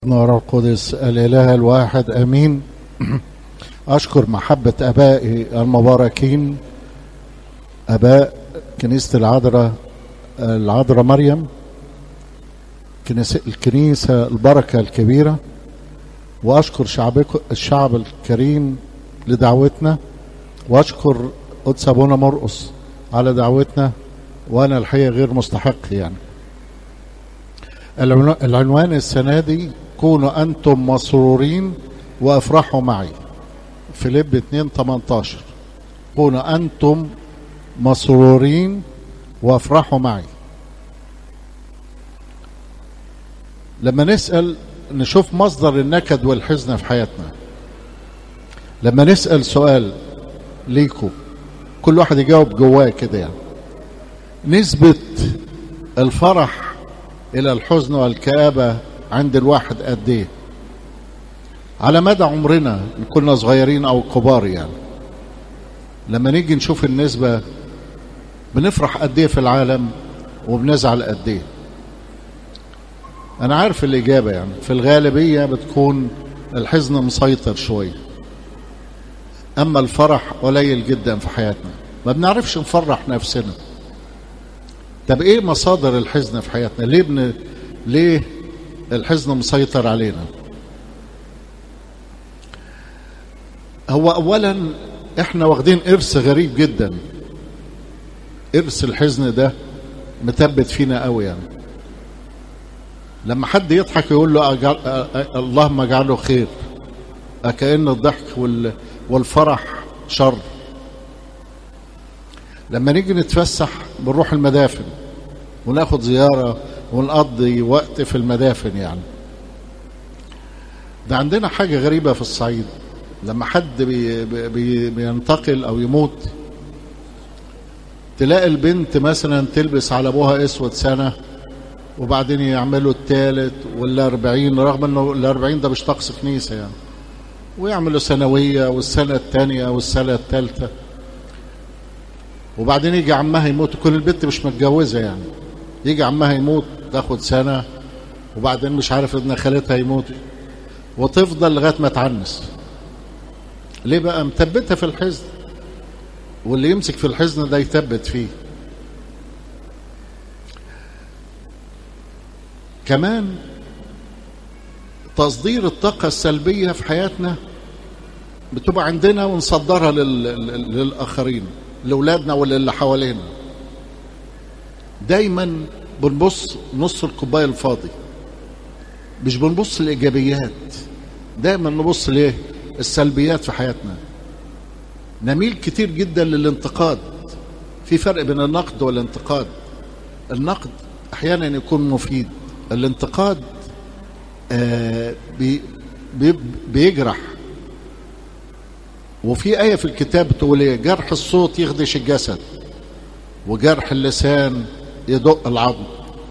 نور القدس الإله الواحد أمين أشكر محبة أبائي المباركين أباء كنيسة العذراء العذراء مريم كنيسة الكنيسة البركة الكبيرة وأشكر شعبكم الشعب الكريم لدعوتنا وأشكر قدس أبونا مرقص على دعوتنا وأنا الحقيقة غير مستحق يعني العنوان السنة دي كونوا أنتم مسرورين وافرحوا معي فيليب 2 18 كونوا أنتم مسرورين وافرحوا معي لما نسأل نشوف مصدر النكد والحزن في حياتنا لما نسأل سؤال ليكم كل واحد يجاوب جواه كده يعني نسبة الفرح إلى الحزن والكآبة عند الواحد قد ايه على مدى عمرنا كنا صغيرين او كبار يعني لما نيجي نشوف النسبة بنفرح قد ايه في العالم وبنزعل قد ايه انا عارف الاجابة يعني في الغالبية بتكون الحزن مسيطر شوية اما الفرح قليل جدا في حياتنا ما بنعرفش نفرح نفسنا طب ايه مصادر الحزن في حياتنا ليه بن... ليه الحزن مسيطر علينا هو اولا احنا واخدين ارث غريب جدا ارث الحزن ده مثبت فينا قوي يعني لما حد يضحك يقول له أجعل اللهم اجعله خير كأن الضحك وال والفرح شر لما نيجي نتفسح بنروح المدافن وناخد زياره ونقضي وقت في المدافن يعني ده عندنا حاجة غريبة في الصعيد لما حد بي بي بينتقل أو يموت تلاقي البنت مثلا تلبس على أبوها أسود سنة وبعدين يعملوا الثالث والأربعين رغم أنه الأربعين ده مش طقس كنيسة يعني ويعملوا سنوية والسنة الثانية والسنة الثالثة وبعدين يجي عمها يموت كل البنت مش متجوزة يعني يجي عمها يموت تاخد سنة وبعدين مش عارف ابن خالتها يموت وتفضل لغاية ما تعنس ليه بقى مثبتها في الحزن واللي يمسك في الحزن ده يثبت فيه كمان تصدير الطاقة السلبية في حياتنا بتبقى عندنا ونصدرها لل... للآخرين لأولادنا وللي حوالينا دايما بنبص نص الكوبايه الفاضي مش بنبص الايجابيات دايما نبص ليه السلبيات في حياتنا نميل كتير جدا للانتقاد في فرق بين النقد والانتقاد النقد احيانا يكون مفيد الانتقاد آه بي بي بيجرح وفي آية في الكتاب تقول ايه جرح الصوت يخدش الجسد وجرح اللسان يدق العظم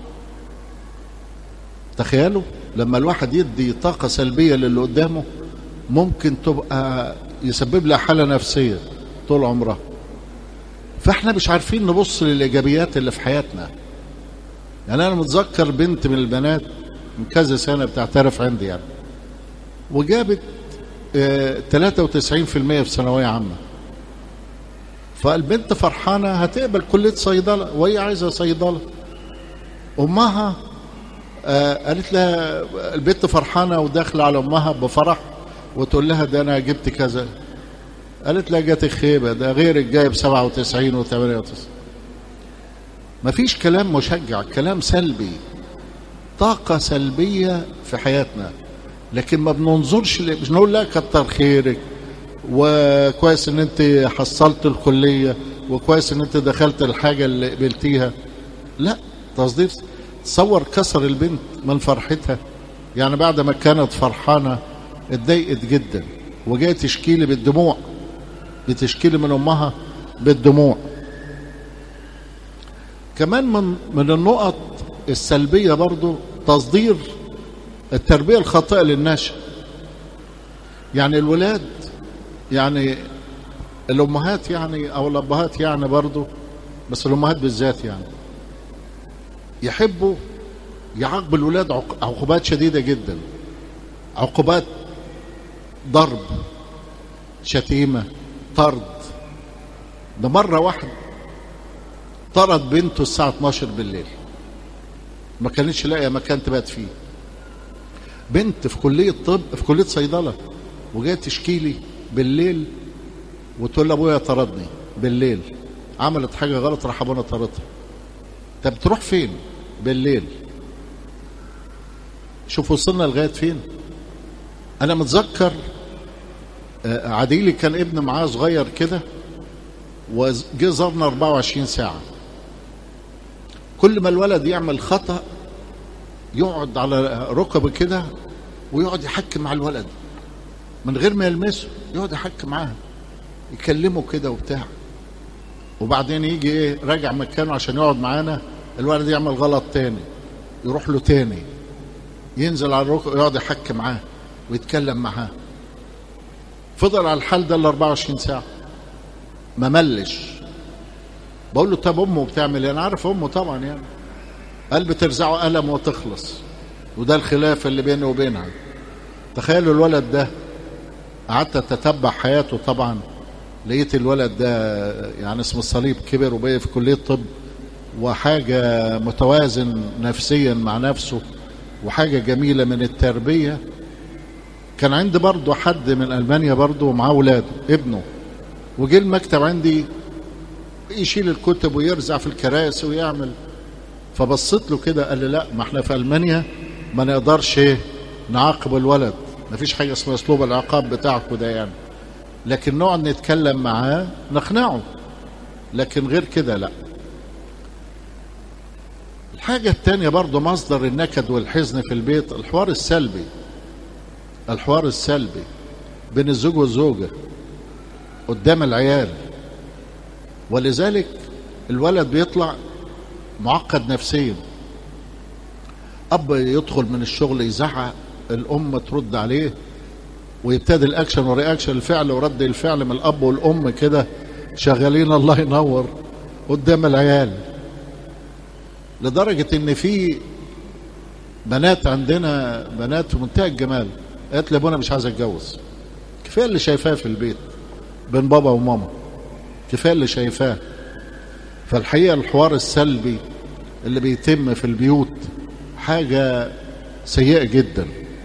تخيلوا لما الواحد يدي طاقة سلبية للي قدامه ممكن تبقى يسبب لها حالة نفسية طول عمرها فاحنا مش عارفين نبص للإيجابيات اللي في حياتنا يعني أنا متذكر بنت من البنات من كذا سنة بتعترف عندي يعني وجابت اه 93% في ثانوية عامة فالبنت فرحانة هتقبل كلية صيدلة وهي عايزة صيدلة أمها آه قالت لها البنت فرحانة وداخلة على أمها بفرح وتقول لها ده أنا جبت كذا قالت لها جات خيبة ده غيرك جايب 97 و 98 مفيش كلام مشجع كلام سلبي طاقة سلبية في حياتنا لكن ما بننظرش مش نقول لها كتر خيرك وكويس ان انت حصلت الكلية وكويس ان انت دخلت الحاجة اللي قبلتيها لا تصدير تصور كسر البنت من فرحتها يعني بعد ما كانت فرحانة اتضايقت جدا وجاي تشكيلي بالدموع بتشكيلي من امها بالدموع كمان من من النقط السلبية برضو تصدير التربية الخاطئة للناشئ يعني الولاد يعني الامهات يعني او الابهات يعني برضو بس الامهات بالذات يعني يحبوا يعاقب الولاد عقوبات شديدة جدا عقوبات ضرب شتيمة طرد ده مرة واحد طرد بنته الساعة 12 بالليل ما كانتش لاقية مكان تبات فيه بنت في كلية طب في كلية صيدلة وجاية تشكي لي بالليل وتقول لي ابويا طردني بالليل عملت حاجة غلط راح ابونا طردها طب تروح فين بالليل شوف وصلنا لغاية فين انا متذكر عديلي كان ابن معاه صغير كده وجه زارنا 24 ساعة كل ما الولد يعمل خطأ يقعد على ركبه كده ويقعد يحكي مع الولد من غير ما يلمسه يقعد يحكي معاه يكلمه كده وبتاع وبعدين يجي ايه راجع مكانه عشان يقعد معانا الولد يعمل غلط تاني يروح له تاني ينزل على الركبه يقعد يحكي معاه ويتكلم معاه فضل على الحال ده ال 24 ساعه ما ملش بقول له طب امه بتعمل ايه انا عارف امه طبعا يعني قال بترزعه قلم وتخلص وده الخلاف اللي بيني وبينها تخيلوا الولد ده قعدت اتتبع حياته طبعا لقيت الولد ده يعني اسم الصليب كبر وبقى في كليه طب وحاجه متوازن نفسيا مع نفسه وحاجه جميله من التربيه كان عندي برضه حد من المانيا برضه ومعاه ولاده ابنه وجه المكتب عندي يشيل الكتب ويرزع في الكراسي ويعمل فبصيت له كده قال لي لا ما احنا في المانيا ما نقدرش ايه نعاقب الولد ما فيش حاجه اسمها اسلوب العقاب بتاعكم ده يعني لكن نقعد نتكلم معاه نقنعه لكن غير كده لا الحاجة التانية برضو مصدر النكد والحزن في البيت الحوار السلبي الحوار السلبي بين الزوج والزوجة قدام العيال ولذلك الولد بيطلع معقد نفسيا اب يدخل من الشغل يزعق الام ترد عليه ويبتدي الاكشن والرياكشن الفعل ورد الفعل من الاب والام كده شغالين الله ينور قدام العيال لدرجة ان في بنات عندنا بنات في منتهى الجمال قالت لي ابونا مش عايز اتجوز كفايه اللي شايفاه في البيت بين بابا وماما كفايه اللي شايفاه فالحقيقه الحوار السلبي اللي بيتم في البيوت حاجه سيئه جدا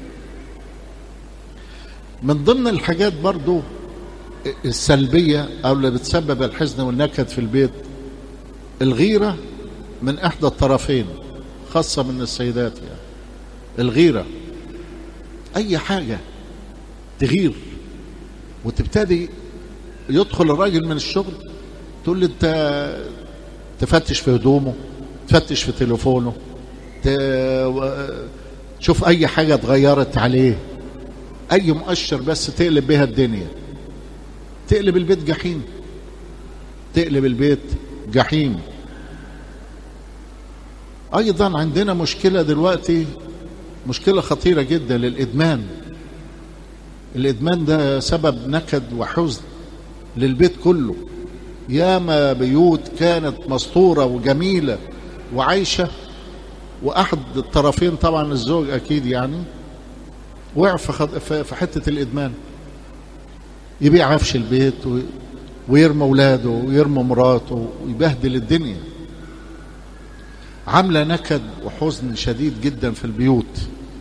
من ضمن الحاجات برضو السلبيه او اللي بتسبب الحزن والنكد في البيت الغيره من احدى الطرفين خاصه من السيدات يعني الغيره اي حاجه تغير وتبتدي يدخل الراجل من الشغل تقول لي انت تفتش في هدومه تفتش في تليفونه تشوف اي حاجه اتغيرت عليه اي مؤشر بس تقلب بها الدنيا تقلب البيت جحيم تقلب البيت جحيم ايضا عندنا مشكله دلوقتي مشكله خطيره جدا للادمان الادمان ده سبب نكد وحزن للبيت كله ياما بيوت كانت مسطوره وجميله وعايشه واحد الطرفين طبعا الزوج اكيد يعني وقع في حته الادمان يبيع عفش البيت ويرمى اولاده ويرمى مراته ويبهدل الدنيا عامله نكد وحزن شديد جدا في البيوت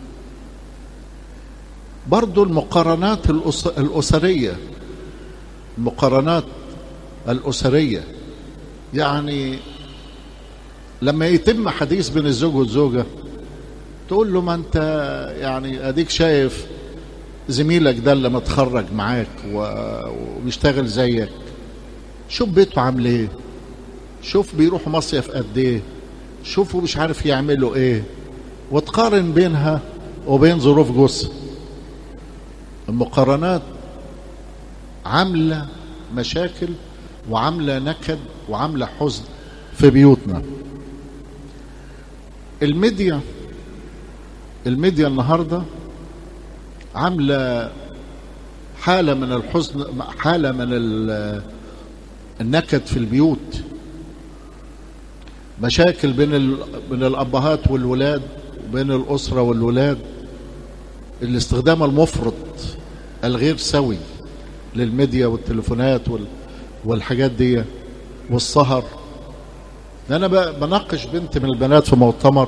برضو المقارنات الأسرية المقارنات الأسرية يعني لما يتم حديث بين الزوج والزوجة تقول له ما انت يعني اديك شايف زميلك ده اللي متخرج معاك وبيشتغل زيك شوف بيته عامل ايه شوف بيروحوا مصيف قد ايه شوفوا مش عارف يعملوا ايه وتقارن بينها وبين ظروف جوزها المقارنات عاملة مشاكل وعاملة نكد وعاملة حزن في بيوتنا الميديا الميديا النهاردة عاملة حالة من الحزن حالة من النكد في البيوت مشاكل بين بين الأبهات والولاد وبين الأسرة والولاد الاستخدام المفرط الغير سوي للميديا والتليفونات وال والحاجات دي والسهر انا بناقش بنت من البنات في مؤتمر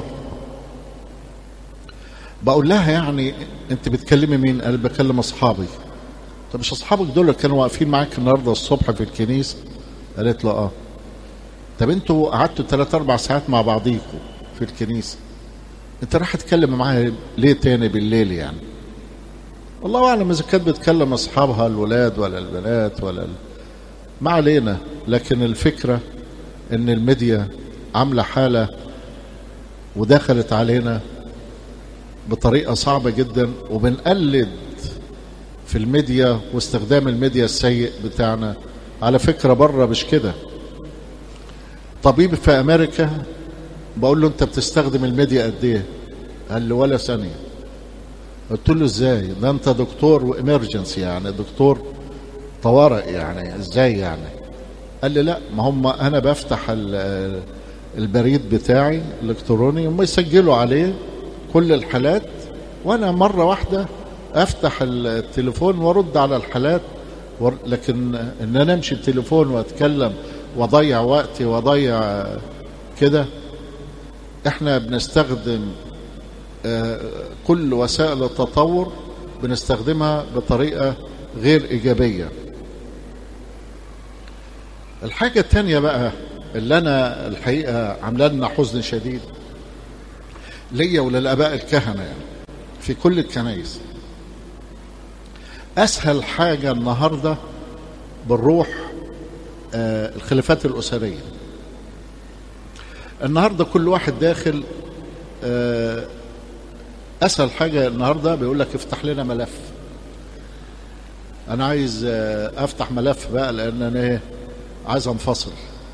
بقول لها يعني انت بتكلمي مين قال بكلم اصحابي طب مش اصحابك دول كانوا واقفين معاك النهارده الصبح في الكنيسه قالت له اه طب انتوا قعدتوا ثلاث اربع ساعات مع بعضيكم في الكنيسه انت راح تتكلم معاها ليه تاني بالليل يعني والله اعلم اذا كانت بتكلم اصحابها الولاد ولا البنات ولا ال... ما علينا لكن الفكره ان الميديا عامله حاله ودخلت علينا بطريقه صعبه جدا وبنقلد في الميديا واستخدام الميديا السيء بتاعنا على فكره بره مش كده طبيب في امريكا بقول له انت بتستخدم الميديا قد ايه قال لي ولا ثانيه قلت له ازاي ده انت دكتور وامرجنسي يعني دكتور طوارئ يعني ازاي يعني قال لي لا ما هم انا بفتح البريد بتاعي الالكتروني هم يسجلوا عليه كل الحالات وانا مره واحده افتح التليفون وارد على الحالات لكن ان انا امشي التليفون واتكلم واضيع وقتي واضيع كده احنا بنستخدم كل وسائل التطور بنستخدمها بطريقه غير ايجابيه الحاجه الثانيه بقى اللي انا الحقيقه عامله لنا حزن شديد ليا وللاباء الكهنه يعني في كل الكنايس اسهل حاجه النهارده بنروح آه الخلافات الاسريه النهارده كل واحد داخل آه اسهل حاجه النهارده بيقول لك افتح لنا ملف انا عايز آه افتح ملف بقى لان انا ايه عايز انفصل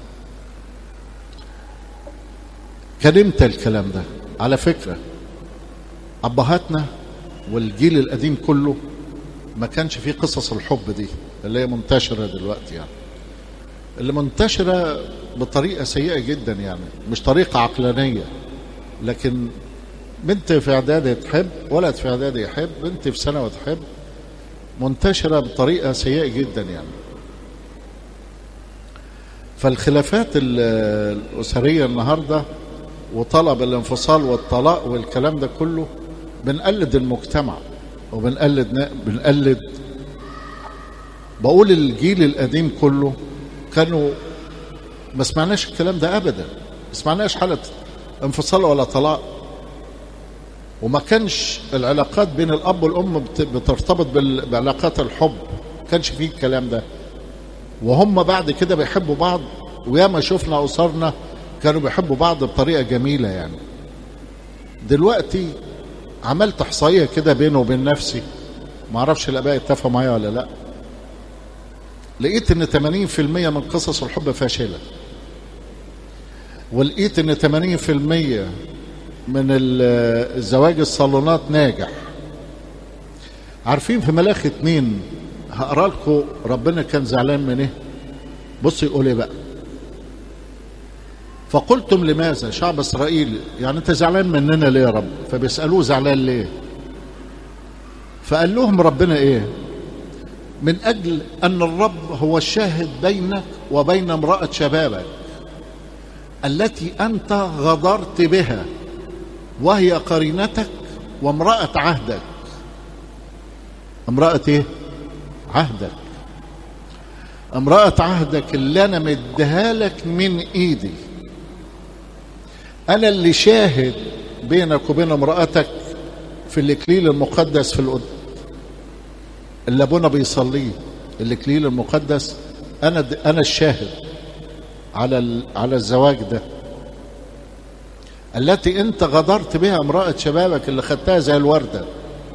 كان امتى الكلام ده على فكره ابهاتنا والجيل القديم كله ما كانش فيه قصص الحب دي اللي هي منتشره دلوقتي يعني اللي منتشره بطريقه سيئه جدا يعني مش طريقه عقلانيه لكن بنت في اعدادي تحب ولد في اعدادي يحب بنت في ثانوي تحب منتشره بطريقه سيئه جدا يعني فالخلافات الاسريه النهارده وطلب الانفصال والطلاق والكلام ده كله بنقلد المجتمع وبنقلد بنقلد بقول الجيل القديم كله كانوا ما سمعناش الكلام ده ابدا ما سمعناش حاله انفصال ولا طلاق وما كانش العلاقات بين الاب والام بترتبط بعلاقات الحب ما كانش فيه الكلام ده وهم بعد كده بيحبوا بعض وياما شفنا اسرنا كانوا بيحبوا بعض بطريقه جميله يعني دلوقتي عملت احصائيه كده بيني وبين نفسي ما اعرفش الاباء اتفقوا معايا ولا لا لقيت ان 80% من قصص الحب فاشله ولقيت ان 80% من الزواج الصالونات ناجح عارفين في ملاخ اتنين هقرا لكم ربنا كان زعلان من ايه بص يقول ايه بقى فقلتم لماذا شعب اسرائيل يعني انت زعلان مننا ليه يا رب فبيسالوه زعلان ليه فقال لهم ربنا ايه من اجل ان الرب هو الشاهد بينك وبين امراه شبابك التي انت غدرت بها وهي قرينتك وامراه عهدك امراه ايه عهدك امراه عهدك اللي انا مديها لك من ايدي انا اللي شاهد بينك وبين امرأتك في الاكليل المقدس في القد اللي ابونا بيصليه الاكليل المقدس انا انا الشاهد على على الزواج ده التي انت غدرت بها امرأة شبابك اللي خدتها زي الوردة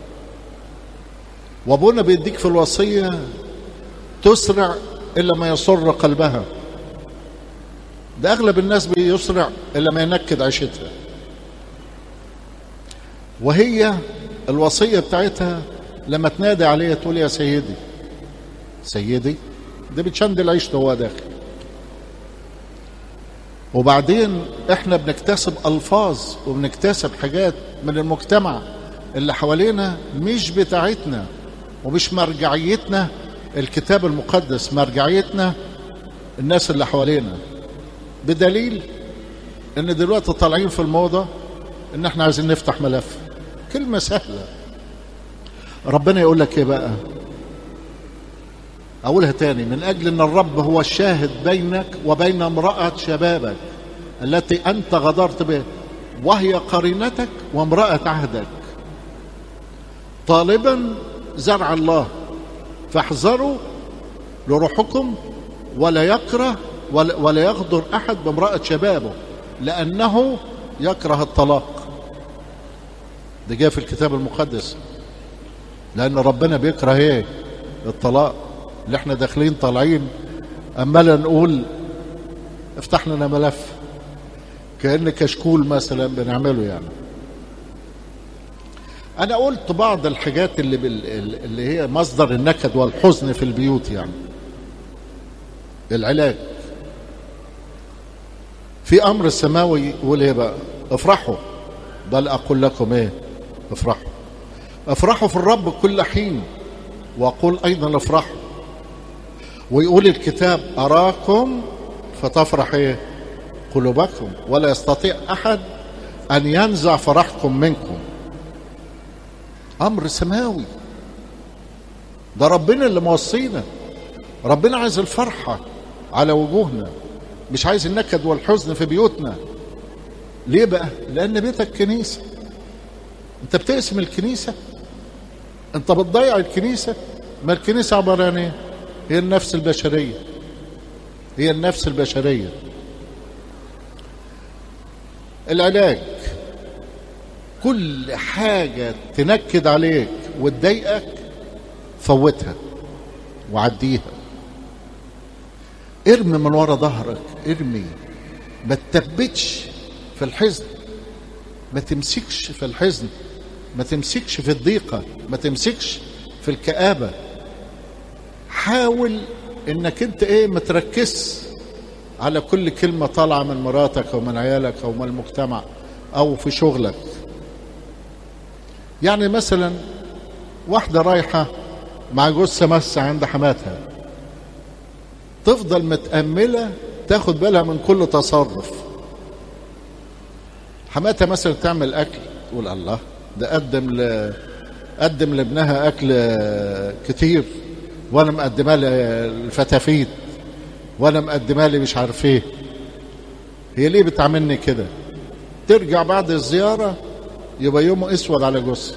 وابونا بيديك في الوصية تسرع الا ما يسر قلبها ده اغلب الناس بيسرع الا ما ينكد عيشتها وهي الوصيه بتاعتها لما تنادي عليها تقول يا سيدي سيدي ده بتشندل عيشته وهو داخل وبعدين احنا بنكتسب الفاظ وبنكتسب حاجات من المجتمع اللي حوالينا مش بتاعتنا ومش مرجعيتنا الكتاب المقدس مرجعيتنا الناس اللي حوالينا بدليل ان دلوقتي طالعين في الموضة ان احنا عايزين نفتح ملف كلمة سهلة ربنا يقول لك ايه بقى اقولها تاني من اجل ان الرب هو الشاهد بينك وبين امرأة شبابك التي انت غدرت بها وهي قرينتك وامرأة عهدك طالبا زرع الله فاحذروا لروحكم ولا يكره ولا, ولا يغدر احد بامرأة شبابه لانه يكره الطلاق ده جاء في الكتاب المقدس لان ربنا بيكره ايه الطلاق اللي احنا داخلين طالعين امالا نقول افتح لنا ملف كأن كشكول مثلا بنعمله يعني انا قلت بعض الحاجات اللي بال... اللي هي مصدر النكد والحزن في البيوت يعني العلاج في امر سماوي يقول ايه بقى افرحوا بل اقول لكم ايه افرحوا افرحوا في الرب كل حين واقول ايضا افرحوا ويقول الكتاب اراكم فتفرح ايه قلوبكم ولا يستطيع احد ان ينزع فرحكم منكم امر سماوي ده ربنا اللي موصينا ربنا عايز الفرحه على وجوهنا مش عايز النكد والحزن في بيوتنا ليه بقى لان بيتك كنيسه انت بتقسم الكنيسه انت بتضيع الكنيسه ما الكنيسه عباره عن ايه هي النفس البشريه هي النفس البشريه العلاج كل حاجة تنكد عليك وتضايقك فوتها وعديها ارمي من ورا ظهرك ارمي ما تثبتش في الحزن ما تمسكش في الحزن ما تمسكش في الضيقة ما تمسكش في الكآبة حاول انك انت ايه ما تركزش على كل كلمة طالعة من مراتك او من عيالك او من المجتمع او في شغلك يعني مثلا واحدة رايحة مع جوزها مس عند حماتها تفضل متأملة تاخد بالها من كل تصرف حماتها مثلا تعمل أكل تقول الله ده قدم ل... قدم لابنها أكل كتير وأنا مقدمها لي الفتافيت وأنا مقدمها لي مش عارف إيه هي ليه بتعاملني كده ترجع بعد الزيارة يبقى يوم اسود على جثه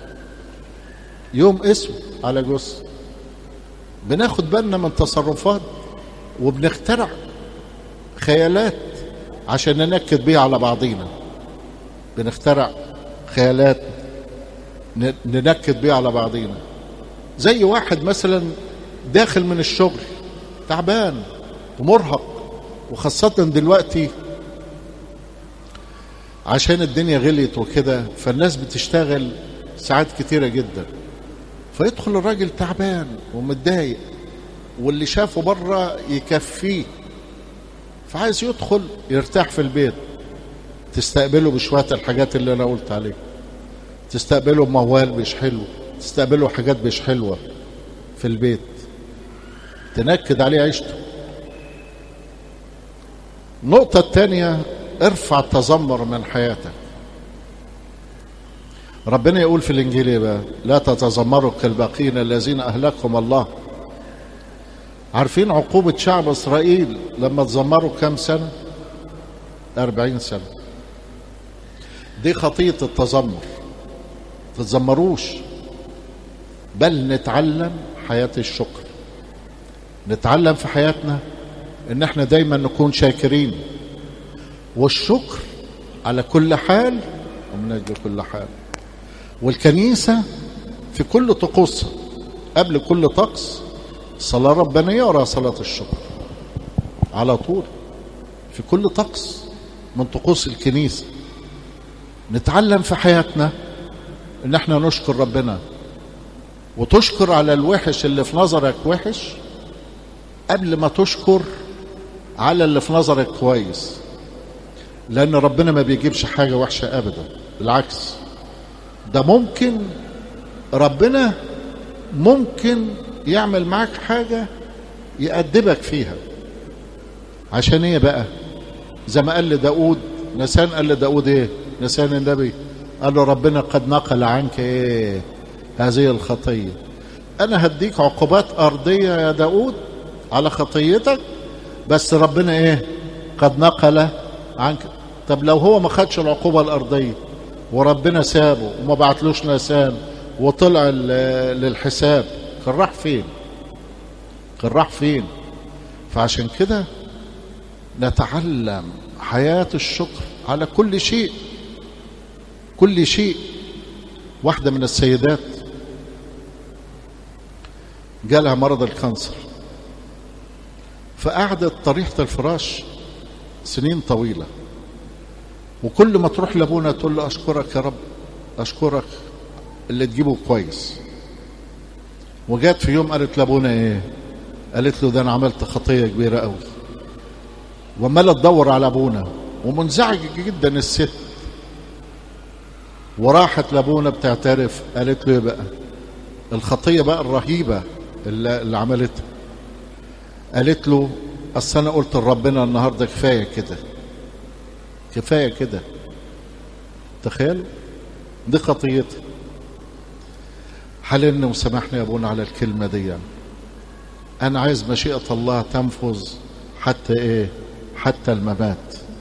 يوم اسود على جثه بناخد بالنا من تصرفات وبنخترع خيالات عشان ننكد بيها على بعضينا بنخترع خيالات ننكد بيها على بعضينا زي واحد مثلا داخل من الشغل تعبان ومرهق وخاصة دلوقتي عشان الدنيا غليت وكده فالناس بتشتغل ساعات كتيرة جدا فيدخل الراجل تعبان ومتضايق واللي شافه بره يكفيه فعايز يدخل يرتاح في البيت تستقبله بشوية الحاجات اللي أنا قلت عليها تستقبله بموال مش حلو تستقبله حاجات مش حلوة في البيت تنكد عليه عيشته النقطة الثانية ارفع التذمر من حياتك ربنا يقول في الانجيل ايه بقى لا تتذمروا كالباقين الذين اهلكهم الله عارفين عقوبة شعب اسرائيل لما تذمروا كام سنة أربعين سنة دي خطية التذمر تتذمروش بل نتعلم حياة الشكر نتعلم في حياتنا ان احنا دايما نكون شاكرين والشكر على كل حال ومن اجل كل حال والكنيسة في كل طقوسها قبل كل طقس صلاة ربانية وراء صلاة الشكر على طول في كل طقس من طقوس الكنيسة نتعلم في حياتنا ان احنا نشكر ربنا وتشكر على الوحش اللي في نظرك وحش قبل ما تشكر على اللي في نظرك كويس لان ربنا ما بيجيبش حاجه وحشه ابدا بالعكس ده ممكن ربنا ممكن يعمل معاك حاجة يأدبك فيها عشان ايه بقى زي ما قال لداود نسان قال لداود ايه نسان النبي قال له ربنا قد نقل عنك ايه هذه الخطية انا هديك عقوبات ارضية يا داود على خطيتك بس ربنا ايه قد نقل عنك طب لو هو ما خدش العقوبة الارضية وربنا سابه وما بعتلوش نسان وطلع للحساب كان راح فين كان راح فين فعشان كده نتعلم حياة الشكر على كل شيء كل شيء واحدة من السيدات جالها مرض الكانسر فقعدت طريحة الفراش سنين طويلة وكل ما تروح لابونا تقول له أشكرك يا رب أشكرك اللي تجيبه كويس وجات في يوم قالت لابونا ايه قالت له ده انا عملت خطيه كبيره قوي وعماله تدور على ابونا ومنزعجه جدا الست وراحت لابونا بتعترف قالت له ايه بقى الخطيه بقى الرهيبه اللي, اللي عملتها قالت له اصل انا قلت لربنا النهارده كفايه كده كفايه كده تخيل دي خطيتها حللنا وسامحنا يا ابونا على الكلمه دي يعني. انا عايز مشيئه الله تنفذ حتى ايه حتى الممات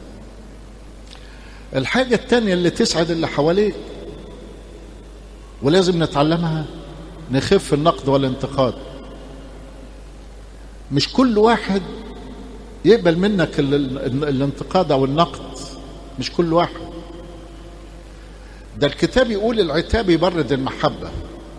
الحاجه التانية اللي تسعد اللي حواليك ولازم نتعلمها نخف النقد والانتقاد مش كل واحد يقبل منك ال ال الانتقاد او النقد مش كل واحد ده الكتاب يقول العتاب يبرد المحبه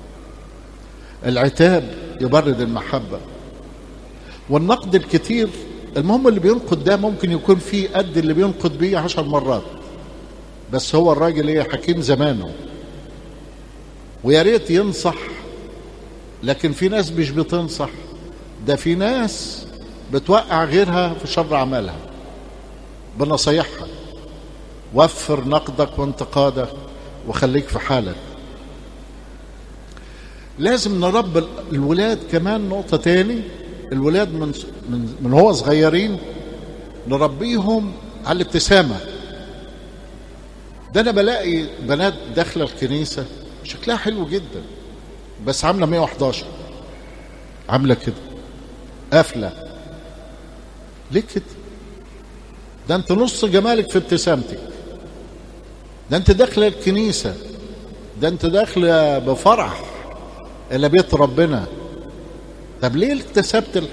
العتاب يبرد المحبة والنقد الكتير المهم اللي بينقد ده ممكن يكون فيه قد اللي بينقد بيه عشر مرات بس هو الراجل ايه حكيم زمانه ويا ريت ينصح لكن في ناس مش بتنصح ده في ناس بتوقع غيرها في شر اعمالها بنصايحها وفر نقدك وانتقادك وخليك في حالك لازم نربي الولاد كمان نقطة تاني الولاد من من من هو صغيرين نربيهم على الابتسامة ده أنا بلاقي بنات داخلة الكنيسة شكلها حلو جدا بس عاملة 111 عاملة كده قافلة ليه كده؟ ده أنت نص جمالك في ابتسامتك ده أنت داخلة الكنيسة ده أنت داخلة بفرح الى بيت ربنا طب ليه اكتسبت ال...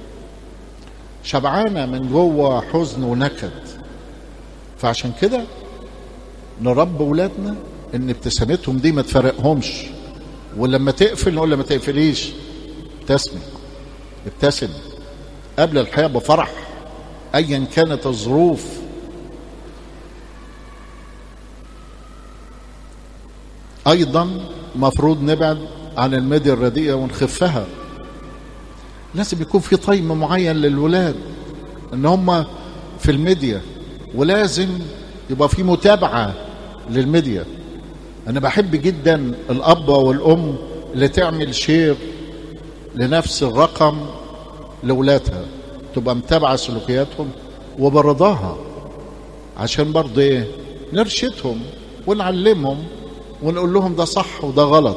شبعانه من جوه حزن ونكد فعشان كده نربي ولادنا ان ابتسامتهم دي ما تفرقهمش ولما تقفل نقول ما تقفليش ابتسمي ابتسم قبل الحياه بفرح ايا كانت الظروف ايضا مفروض نبعد عن الميديا الرديئة ونخفها لازم يكون في طيم معين للولاد ان هم في الميديا ولازم يبقى في متابعة للميديا انا بحب جدا الاب والام اللي تعمل شير لنفس الرقم لاولادها تبقى متابعة سلوكياتهم وبرضاها عشان برضه ايه نرشدهم ونعلمهم ونقول لهم ده صح وده غلط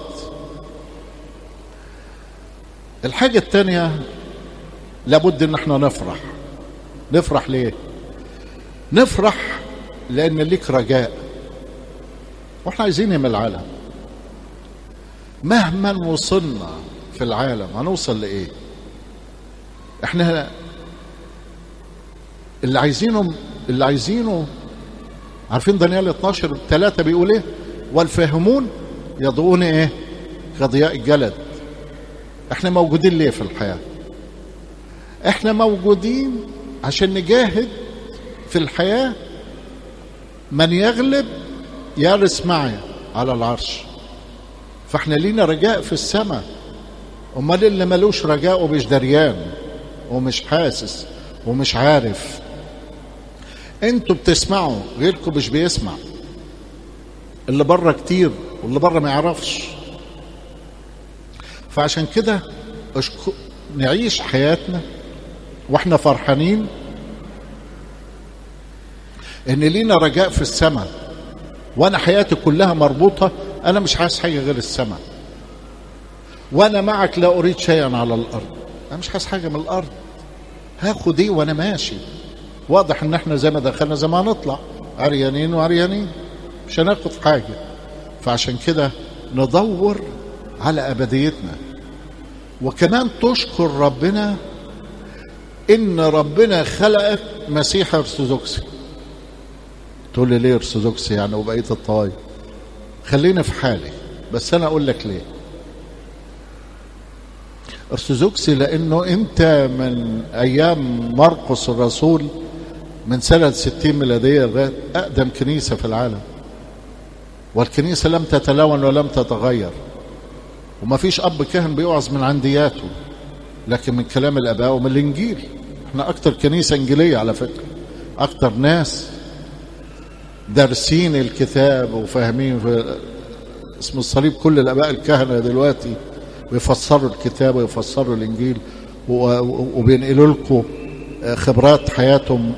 الحاجة التانية لابد ان احنا نفرح نفرح ليه نفرح لان ليك رجاء واحنا عايزين من العالم مهما وصلنا في العالم هنوصل لايه احنا اللي عايزينه اللي عايزينه عارفين دانيال 12 ثلاثة بيقول ايه والفاهمون يضوءون ايه كضياء الجلد احنا موجودين ليه في الحياة احنا موجودين عشان نجاهد في الحياة من يغلب يرث معي على العرش فاحنا لينا رجاء في السماء امال اللي ملوش رجاء ومش دريان ومش حاسس ومش عارف انتوا بتسمعوا غيركم مش بيسمع اللي بره كتير واللي بره ما يعرفش فعشان كده أشك... نعيش حياتنا واحنا فرحانين ان لينا رجاء في السماء وانا حياتي كلها مربوطه انا مش عايز حاجه غير السماء وانا معك لا اريد شيئا على الارض انا مش عايز حاجه من الارض هاخد ايه وانا ماشي واضح ان احنا زي ما دخلنا زي ما هنطلع عريانين وعريانين مش هناخد حاجه فعشان كده ندور على ابديتنا وكمان تشكر ربنا ان ربنا خلقك مسيح ارثوذكسي تقول لي ليه ارثوذكسي يعني وبقيه الطوائف خلينا في حالي بس انا اقول لك ليه ارثوذكسي لانه انت من ايام مرقس الرسول من سنه 60 ميلاديه لغايه اقدم كنيسه في العالم والكنيسه لم تتلون ولم تتغير وما فيش اب كاهن بيوعظ من عندياته لكن من كلام الاباء ومن الانجيل احنا اكتر كنيسه انجيليه على فكره اكتر ناس دارسين الكتاب وفاهمين في اسم الصليب كل الاباء الكهنه دلوقتي بيفسروا الكتاب ويفسروا الانجيل وبينقلوا لكم خبرات حياتهم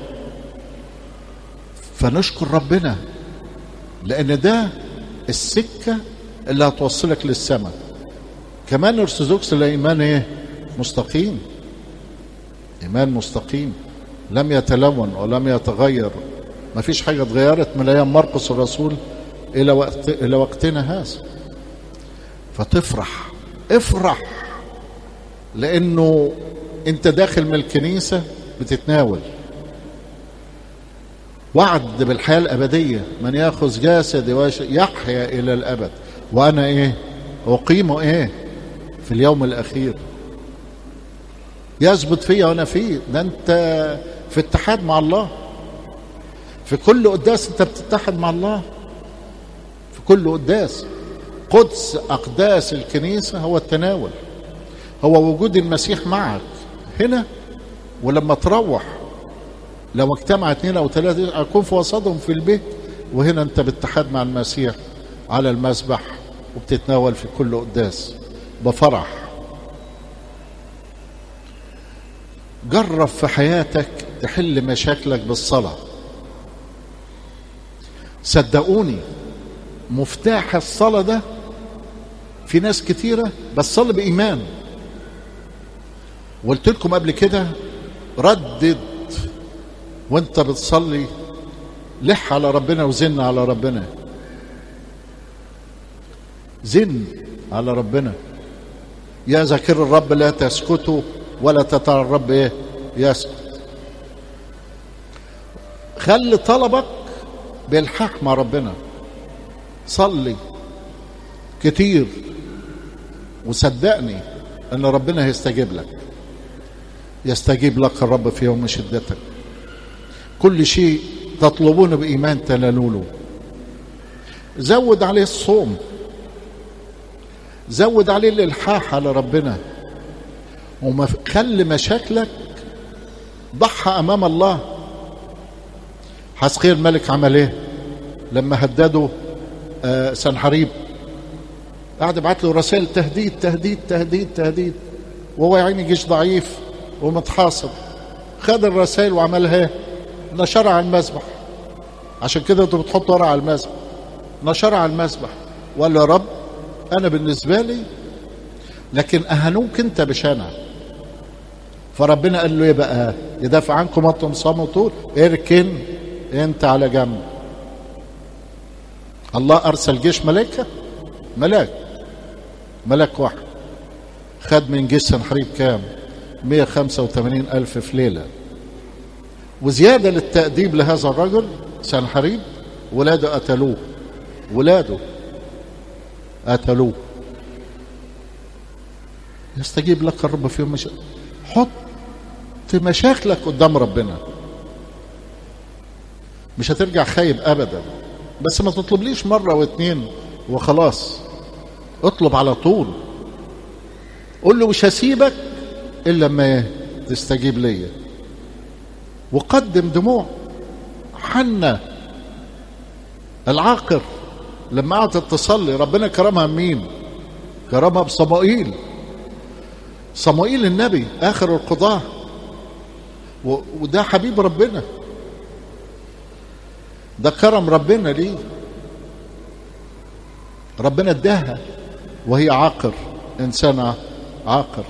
فنشكر ربنا لان ده السكه اللي هتوصلك للسماء كمان ارثوذكس الايمان ايه مستقيم ايمان مستقيم لم يتلون ولم يتغير ما فيش حاجه اتغيرت من ايام مرقس الرسول الى وقت الى وقتنا هذا فتفرح افرح لانه انت داخل من الكنيسه بتتناول وعد بالحياه الابديه من ياخذ جسدي يحيا الى الابد وانا ايه اقيمه ايه في اليوم الاخير يثبت فيا وانا فيه ده انت في اتحاد مع الله في كل قداس انت بتتحد مع الله في كل قداس قدس اقداس الكنيسه هو التناول هو وجود المسيح معك هنا ولما تروح لو اجتمع اثنين او ثلاثه اكون في وسطهم في البيت وهنا انت باتحاد مع المسيح على المسبح وبتتناول في كل قداس بفرح جرب في حياتك تحل مشاكلك بالصلاه صدقوني مفتاح الصلاة ده في ناس كتيرة بس صلي بإيمان قلت لكم قبل كده ردد وانت بتصلي لح على ربنا وزن على ربنا زن على ربنا يا ذاكر الرب لا تسكتوا ولا تترى الرب ايه يسكت خلي طلبك بالحق مع ربنا صلي كتير وصدقني ان ربنا هيستجيب لك يستجيب لك الرب في يوم شدتك كل شيء تطلبونه بايمان تنالوه زود عليه الصوم زود عليه الالحاح على ربنا وما خلي مشاكلك ضحى امام الله حسقير الملك عمل ايه لما هددوا آه سنحريب قعد يبعت له رسائل تهديد تهديد تهديد تهديد وهو يا عيني جيش ضعيف ومتحاصر خد الرسائل وعملها ايه نشرها على المسبح عشان كده انتوا بتحطوا ورقه على المسبح نشرها على المسبح وقال له يا رب انا بالنسبه لي لكن اهانوك انت بشانع فربنا قال له ايه بقى يدافع عنكم انتم صاموا طول اركن انت على جنب الله ارسل جيش ملائكه ملاك ملاك واحد خد من جيش سنحريب كام 185 ألف في ليلة وزيادة للتأديب لهذا الرجل سنحريب ولاده قتلوه ولاده قتلوه يستجيب لك الرب في يوم مش... حط مشاكلك قدام ربنا مش هترجع خايب ابدا بس ما تطلبليش مره واتنين وخلاص اطلب على طول قول له مش هسيبك الا لما تستجيب ليا وقدم دموع حنا العاقر لما قعدت تصلي ربنا كرمها مين كرمها بصمائيل صمائيل النبي اخر القضاه وده حبيب ربنا ده كرم ربنا ليه ربنا اداها وهي عاقر انسانه عاقر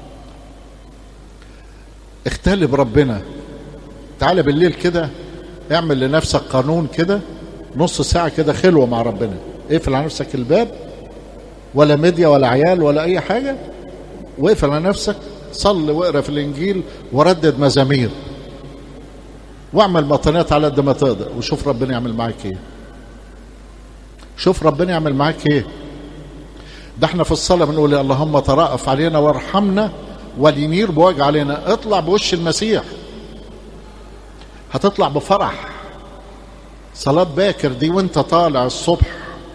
اختلي بربنا تعالى بالليل كده اعمل لنفسك قانون كده نص ساعة كده خلوة مع ربنا اقفل على نفسك الباب ولا ميديا ولا عيال ولا أي حاجة واقفل على نفسك صلي واقرا في الإنجيل وردد مزامير واعمل مطنات على قد ما تقدر وشوف ربنا يعمل معاك ايه شوف ربنا يعمل معاك ايه ده احنا في الصلاة بنقول اللهم ترأف علينا وارحمنا والينير بوجه علينا اطلع بوش المسيح هتطلع بفرح صلاة باكر دي وانت طالع الصبح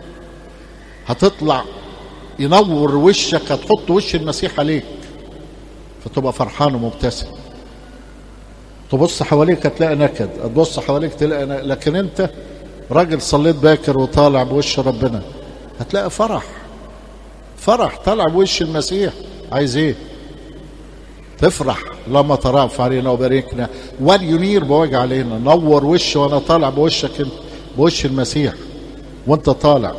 هتطلع ينور وشك هتحط وش المسيح عليك فتبقى فرحان ومبتسم تبص حواليك هتلاقي نكد تبص حواليك تلاقي نكد. لكن انت راجل صليت باكر وطالع بوش ربنا هتلاقي فرح فرح طالع بوش المسيح عايز ايه تفرح لما ترأف علينا وباركنا ولينير بوجه علينا نور وش وانا طالع بوشك انت بوش المسيح وانت طالع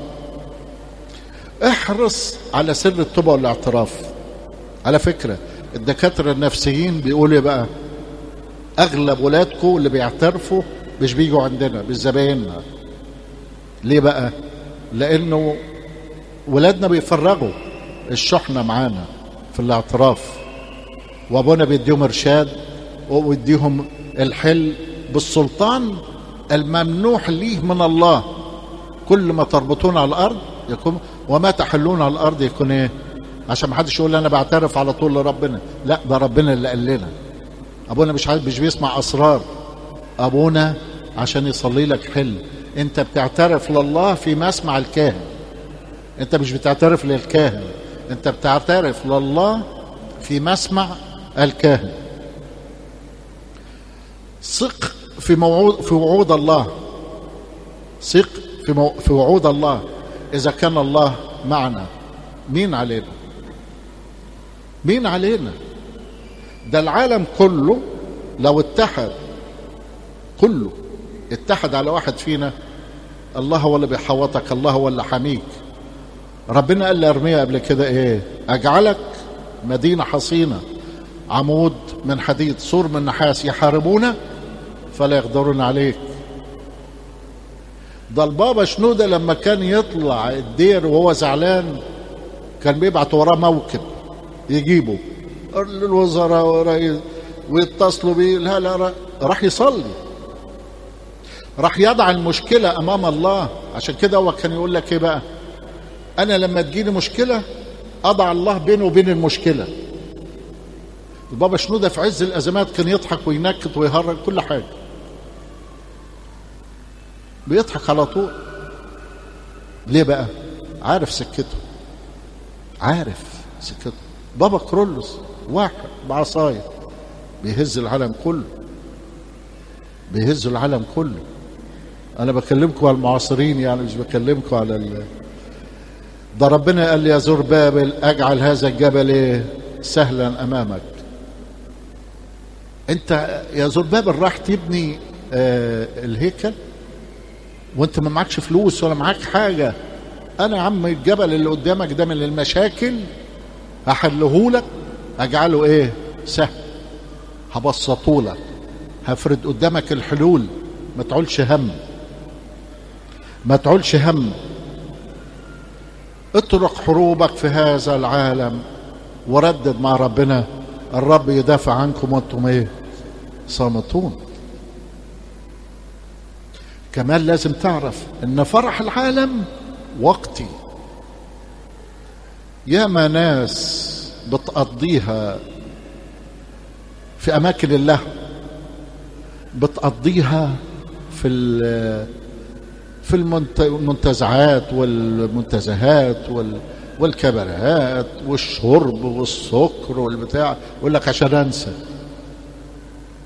احرص على سر التوبة والاعتراف على فكرة الدكاترة النفسيين بيقولوا بقى اغلب ولادكم اللي بيعترفوا مش بيجوا عندنا مش زبايننا ليه بقى لانه ولادنا بيفرغوا الشحنة معانا في الاعتراف وابونا بيديهم ارشاد ويديهم الحل بالسلطان الممنوح ليه من الله كل ما تربطون على الارض يكون وما تحلون على الارض يكون ايه عشان ما حدش يقول انا بعترف على طول لربنا لا ده ربنا اللي قال لنا ابونا مش مش بيسمع اسرار ابونا عشان يصلي لك حل انت بتعترف لله في مسمع الكاهن انت مش بتعترف للكاهن انت بتعترف لله في مسمع الكاهن ثق في موعود في وعود الله ثق في مو في وعود الله اذا كان الله معنا مين علينا مين علينا ده العالم كله لو اتحد كله اتحد على واحد فينا الله هو اللي بيحوطك الله هو اللي حاميك ربنا قال لارميا قبل كده ايه اجعلك مدينه حصينه عمود من حديد سور من نحاس يحاربونا فلا يقدرون عليك ده البابا شنودة لما كان يطلع الدير وهو زعلان كان بيبعت وراه موكب يجيبه الوزراء ورئيس ويتصلوا بيه لا لا راح يصلي راح يضع المشكلة أمام الله عشان كده هو كان يقول لك إيه بقى أنا لما تجيني مشكلة أضع الله بينه وبين المشكلة البابا شنودة في عز الأزمات كان يضحك وينكت ويهرج كل حاجة بيضحك على طول ليه بقى عارف سكته عارف سكته بابا كرولوس واحد بعصاية بيهز العالم كله بيهز العالم كله انا بكلمكم على المعاصرين يعني مش بكلمكم على ال... ده ربنا قال لي يا زربابل اجعل هذا الجبل ايه سهلا امامك انت يا زربابل راح تبني آه الهيكل وانت ما معكش فلوس ولا معاك حاجه انا يا عم الجبل اللي قدامك ده من المشاكل هحله لك اجعله ايه سهل هبسطه لك هفرد قدامك الحلول ما تعولش هم ما تعولش هم اترك حروبك في هذا العالم وردد مع ربنا الرب يدافع عنكم وانتم ايه صامتون كمان لازم تعرف ان فرح العالم وقتي ياما ناس بتقضيها في اماكن اللهو بتقضيها في في المنتزعات والمنتزهات وال والكبرهات والشرب والسكر والبتاع يقول لك عشان انسى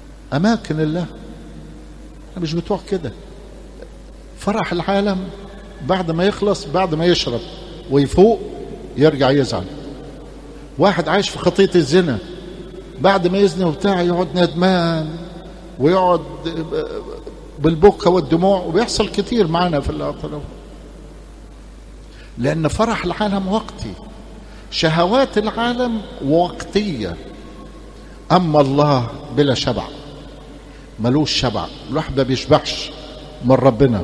اماكن الله مش بتوع كده فرح العالم بعد ما يخلص بعد ما يشرب ويفوق يرجع يزعل واحد عايش في خطية الزنا بعد ما يزني وبتاع يقعد ندمان ويقعد بالبكا والدموع وبيحصل كتير معنا في الاعتراف لأن فرح العالم وقتي شهوات العالم وقتية أما الله بلا شبع ملوش شبع الواحد ما بيشبعش من ربنا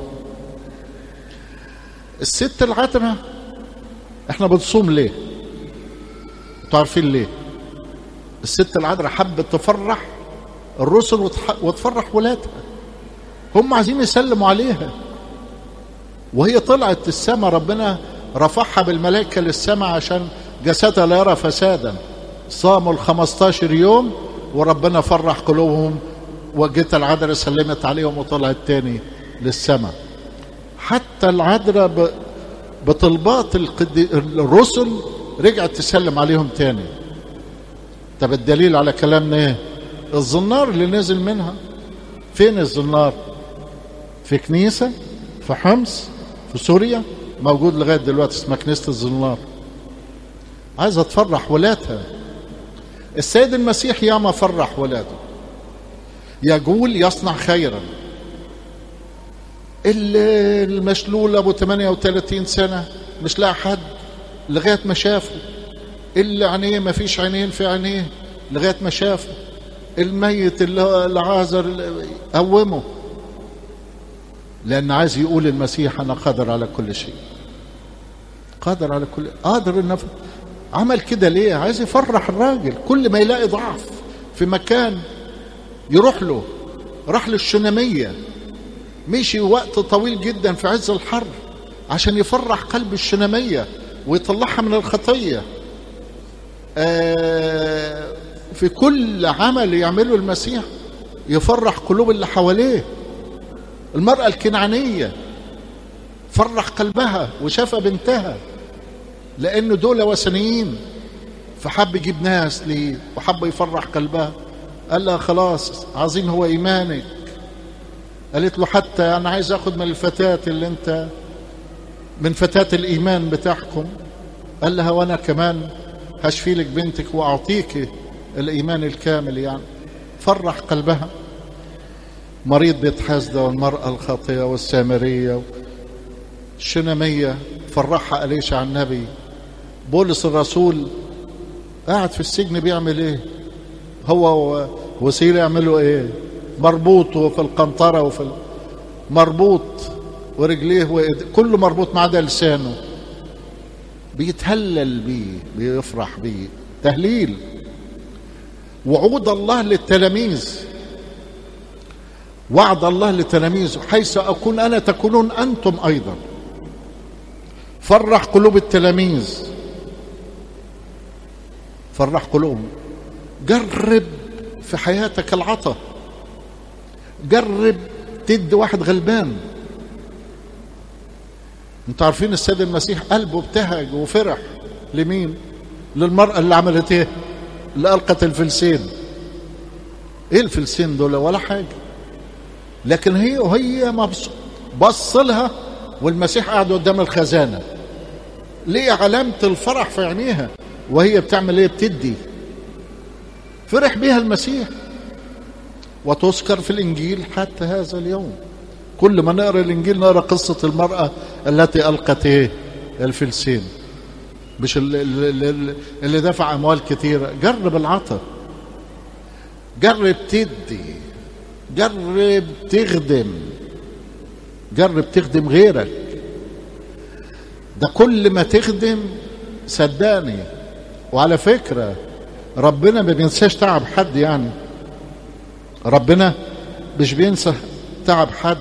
الست العذراء احنا بنصوم ليه انتوا عارفين ليه الست العذراء حبت تفرح الرسل وتفرح ولادها هم عايزين يسلموا عليها وهي طلعت السماء ربنا رفعها بالملائكة للسماء عشان جسدها لا يرى فسادا صاموا ال 15 يوم وربنا فرح قلوبهم وجت العذراء سلمت عليهم وطلعت تاني للسماء حتى العذراء بطلبات الرسل رجعت تسلم عليهم تاني طب الدليل على كلامنا ايه الزنار اللي نزل منها فين الزنار في كنيسة في حمص في سوريا موجود لغاية دلوقتي اسمها كنيسة الزنار عايزة تفرح ولادها السيد المسيح ياما فرح ولاده يقول يصنع خيرا المشلول ابو 38 سنه مش لاقي حد لغايه ما شافه اللي عينيه ما فيش عينين في عينيه لغايه ما شافه الميت اللي العازر قومه لان عايز يقول المسيح انا قادر على كل شيء قادر على كل قادر النفس عمل كده ليه عايز يفرح الراجل كل ما يلاقي ضعف في مكان يروح له راح للشنامية مشي وقت طويل جدا في عز الحر عشان يفرح قلب الشنامية ويطلعها من الخطية آه في كل عمل يعمله المسيح يفرح قلوب اللي حواليه المرأة الكنعانية فرح قلبها وشاف بنتها لأنه دول وثنيين فحب يجيب ناس ليه وحب يفرح قلبها قال لها خلاص عظيم هو إيمانك قالت له حتى أنا عايز أخذ من الفتاة اللي أنت من فتاة الإيمان بتاعكم قال لها وأنا كمان هشفي لك بنتك وأعطيك الإيمان الكامل يعني فرح قلبها مريض بيت حاسدة والمرأة الخاطئة والسامرية الشنمية فرحها أليش عن النبي بولس الرسول قاعد في السجن بيعمل ايه هو وسيلة يعملوا ايه مربوط وفي القنطرة وفي مربوط ورجليه وإيد... كله مربوط ما عدا لسانه بيتهلل بيه بيفرح بيه تهليل وعود الله للتلاميذ وعد الله لتلاميذه حيث أكون أنا تكونون أنتم أيضا فرح قلوب التلاميذ فرح قلوبهم جرب في حياتك العطا جرب تدي واحد غلبان انتوا عارفين السيد المسيح قلبه ابتهج وفرح لمين للمرأة اللي عملت ايه اللي ألقت الفلسين ايه الفلسين دول ولا حاجة لكن هي وهي مبسوط بص لها والمسيح قاعد قدام الخزانة ليه علامة الفرح في عينيها وهي بتعمل ايه بتدي فرح بها المسيح وتذكر في الانجيل حتى هذا اليوم كل ما نقرا الانجيل نقرا قصه المراه التي القت ايه الفلسين مش اللي, اللي, اللي دفع اموال كثيره جرب العطاء جرب تدي جرب تخدم جرب تخدم غيرك ده كل ما تخدم صدقني وعلى فكرة ربنا ما بينساش تعب حد يعني ربنا مش بينسى تعب حد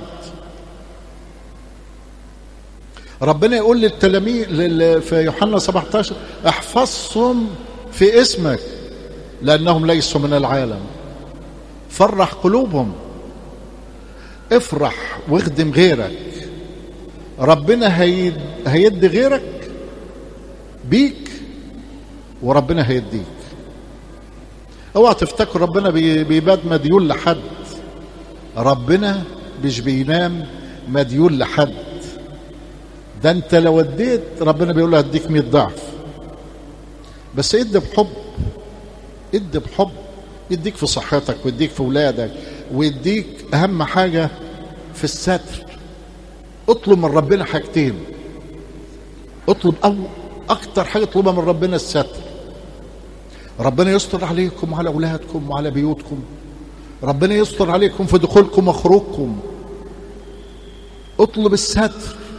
ربنا يقول للتلاميذ في يوحنا 17 احفظهم في اسمك لانهم ليسوا من العالم فرح قلوبهم افرح واخدم غيرك ربنا هيدي غيرك بيك وربنا هيديك اوعى تفتكر ربنا بيبات مديون لحد ربنا مش بينام مديون لحد ده انت لو اديت ربنا بيقول له هديك 100 ضعف بس ادي بحب ادي بحب يديك في صحتك ويديك في ولادك ويديك اهم حاجه في الستر اطلب من ربنا حاجتين اطلب أو اكتر حاجه اطلبها من ربنا الستر ربنا يستر عليكم وعلى اولادكم وعلى بيوتكم ربنا يستر عليكم في دخولكم وخروجكم اطلب الستر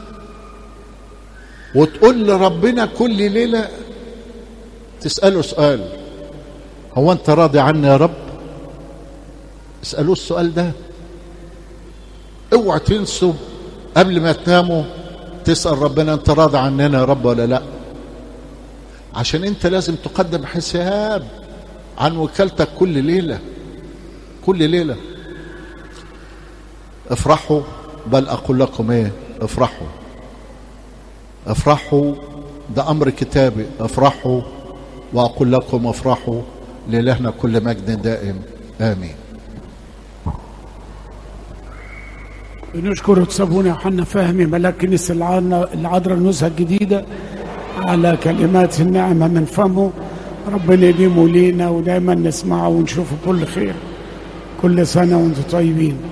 وتقول لربنا كل ليله تساله سؤال هو انت راضي عني يا رب اسالوه السؤال ده اوعى تنسوا قبل ما تناموا تسال ربنا انت راضي عننا يا رب ولا لا عشان انت لازم تقدم حساب عن وكالتك كل ليله كل ليله افرحوا بل اقول لكم ايه افرحوا افرحوا ده امر كتابي افرحوا واقول لكم افرحوا لإلهنا كل مجد دائم امين بنشكر سابونا يوحنا فهمي ملاك كنيسة العذراء النزهة الجديدة على كلمات النعمة من فمه ربنا يديمه لينا ودايما نسمعه ونشوفه كل خير كل سنة وانتم طيبين